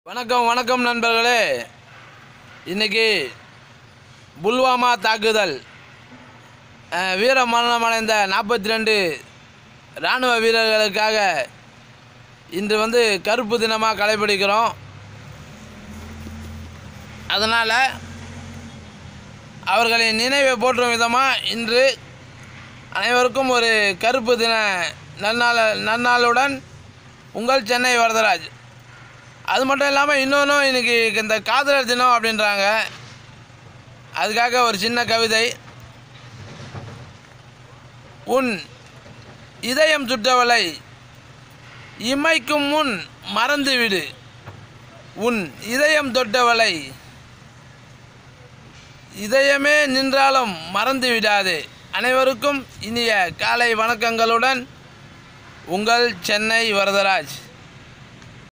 வணக்கம் வணக்கம் நண்பர்களே இன்னைக்கு புல்வாமா தாக்குதல் அஹ், வீர மரணமடைந்த நாற்பத்தி ரெண்டு இராணுவ வீரர்களுக்காக இன்று வந்து கருப்பு தினமாக கடைபிடிக்கிறோம் அதனால் அவர்களின் நினைவை போற்றும் விதமாக இன்று அனைவருக்கும் ஒரு கருப்பு தின நன்னாள் நன்னாளுடன் உங்கள் சென்னை வரதராஜ் அது மட்டும் இல்லாமல் இன்னொன்று இன்னைக்கு இந்த காதலர் தினம் அப்படின்றாங்க அதுக்காக ஒரு சின்ன கவிதை உன் இதயம் சுட்டவளை இமைக்கும் முன் மறந்துவிடு உன் இதயம் தொட்டவளை இதயமே நின்றாலும் மறந்து விடாதே அனைவருக்கும் இனிய காலை வணக்கங்களுடன் உங்கள் சென்னை வரதராஜ்